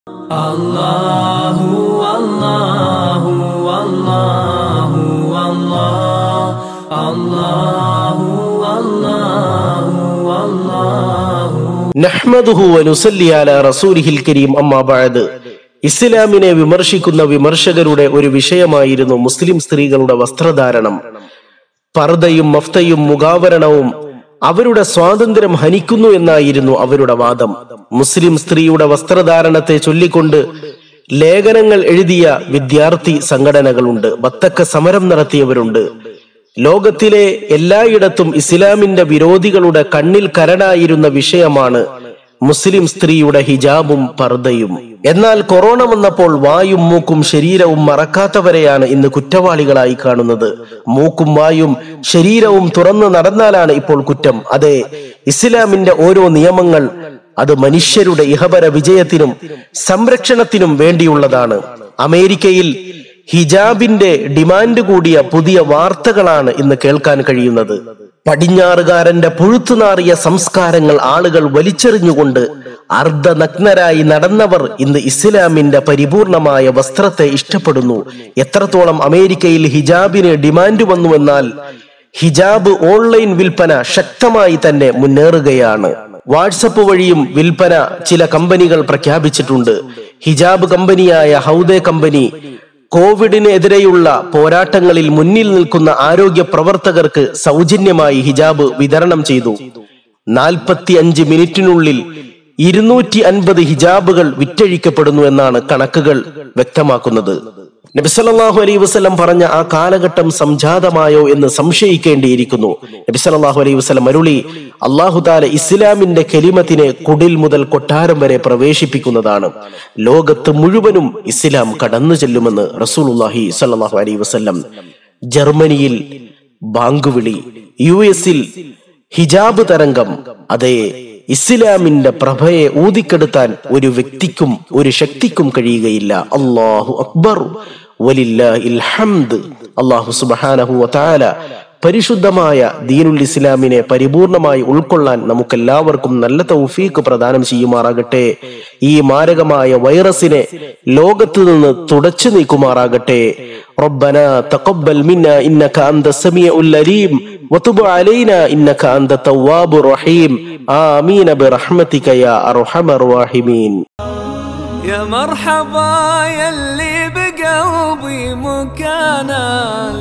അല്ലാഹു അല്ലാഹു അല്ലാഹു അല്ലാഹു അല്ലാഹു അല്ലാഹു നഹ്മദുഹു വനുസല്ലി അല റസൂലിഹിൽ കരീം അമ്മാ ബഅദ് ഇസ്ലാമിനെ വിമർശിക്കുന്ന വിമർശകരുടെ ഒരു വിഷയമായിരുന്നു മുസ്ലിം സ്ത്രീകളുടെ വസ്ത്രധാരണം പർദയും മഫ്തയും മുഖാവരണവും അവരുടെ സ്വാതന്ത്ര്യം ഹനിക്കുന്നു എന്നായിരുന്നു അവരുടെ വാദം മുസ്ലിം സ്ത്രീയുടെ വസ്ത്രധാരണത്തെ ചൊല്ലിക്കൊണ്ട് ലേഖനങ്ങൾ എഴുതിയ വിദ്യാർത്ഥി സംഘടനകളുണ്ട് വത്തക്ക സമരം നടത്തിയവരുണ്ട് ലോകത്തിലെ എല്ലായിടത്തും ഇസ്ലാമിന്റെ വിരോധികളുടെ കണ്ണിൽ കരടായിരുന്ന വിഷയമാണ് മുസ്ലിം സ്ത്രീയുടെ ഹിജാബും പർദയും എന്നാൽ കൊറോണ വന്നപ്പോൾ വായും മൂക്കും ശരീരവും മറക്കാത്തവരെയാണ് ഇന്ന് കുറ്റവാളികളായി കാണുന്നത് മൂക്കും വായും ശരീരവും തുറന്നു നടന്നാലാണ് ഇപ്പോൾ കുറ്റം അതെ ഇസ്ലാമിന്റെ ഓരോ നിയമങ്ങൾ അത് മനുഷ്യരുടെ ഇഹപര വിജയത്തിനും സംരക്ഷണത്തിനും വേണ്ടിയുള്ളതാണ് അമേരിക്കയിൽ ഹിജാബിന്റെ ഡിമാൻഡ് കൂടിയ പുതിയ വാർത്തകളാണ് ഇന്ന് കേൾക്കാൻ കഴിയുന്നത് പടിഞ്ഞാറുകാരന്റെ പുഴുത്തുനാറിയ സംസ്കാരങ്ങൾ ആളുകൾ വലിച്ചെറിഞ്ഞുകൊണ്ട് അർദ്ധനഗ്നരായി നടന്നവർ ഇന്ന് ഇസ്ലാമിന്റെ പരിപൂർണമായ വസ്ത്രത്തെ ഇഷ്ടപ്പെടുന്നു എത്രത്തോളം അമേരിക്കയിൽ ഹിജാബിന് ഡിമാൻഡ് വന്നുവെന്നാൽ ഹിജാബ് ഓൺലൈൻ വിൽപ്പന ശക്തമായി തന്നെ മുന്നേറുകയാണ് വാട്സപ്പ് വഴിയും വിൽപ്പന ചില കമ്പനികൾ പ്രഖ്യാപിച്ചിട്ടുണ്ട് ഹിജാബ് കമ്പനിയായ ഹൗദേ കമ്പനി കോവിഡിനെതിരെയുള്ള പോരാട്ടങ്ങളിൽ മുന്നിൽ നിൽക്കുന്ന ആരോഗ്യ പ്രവർത്തകർക്ക് സൗജന്യമായി ഹിജാബ് വിതരണം ചെയ്തു നാൽപ്പത്തി അഞ്ച് മിനിറ്റിനുള്ളിൽ ഇരുന്നൂറ്റി അൻപത് ഹിജാബുകൾ വിറ്റഴിക്കപ്പെടുന്നു എന്നാണ് കണക്കുകൾ വ്യക്തമാക്കുന്നത് നബിസല്ലാഹു അലൈ വസ്ലം പറഞ്ഞ ആ കാലഘട്ടം സംജാതമായോ എന്ന് സംശയിക്കേണ്ടിയിരിക്കുന്നു നബിസല്ലാഹു അലൈഹി വസ്ലം അരുളി അള്ളാഹു താല ഇസ്ലാമിന്റെ കെലിമത്തിനെ കുടിൽ മുതൽ കൊട്ടാരം വരെ പ്രവേശിപ്പിക്കുന്നതാണ് ലോകത്ത് മുഴുവനും ഇസ്ലാം കടന്നു ചെല്ലുമെന്ന് റസൂലുല്ലാഹി സല്ലാഹു അലൈഹി വസ്ലം ജർമ്മനിയിൽ ബാങ്കുവിളി യു എസിൽ ഹിജാബ് തരംഗം അതേ ഇസ്ലാമിന്റെ പ്രഭയെ ഊതിക്കെടുത്താൻ ഒരു വ്യക്തിക്കും ഒരു ശക്തിക്കും കഴിയുകയില്ല അള്ളാഹു അക്ബർ വലില്ലാഹിൽ ഹംദ് അള്ളാഹു സുബ്ഹാനഹു വതആല പരിശുദ്ധമായ ദീനുൽ ഇസ്ലാമിനെ പരിപൂർണമായി ഉൾക്കൊള്ളാൻ നമുക്കെല്ലാവർക്കും നല്ല തൗഫീക്ക് പ്രദാനം ചെയ്യുമാറാകട്ടെ ഈ മാരകമായ വൈറസിനെ ലോകത്ത് നിന്ന് തുടച്ചു നീക്കുമാറാകട്ടെ ربنا تقبل منا انك انت السميع العليم وتب علينا انك انت التواب الرحيم امين برحمتك يا ارحم الراحمين يا مرحبا يلي بقلبي مكانا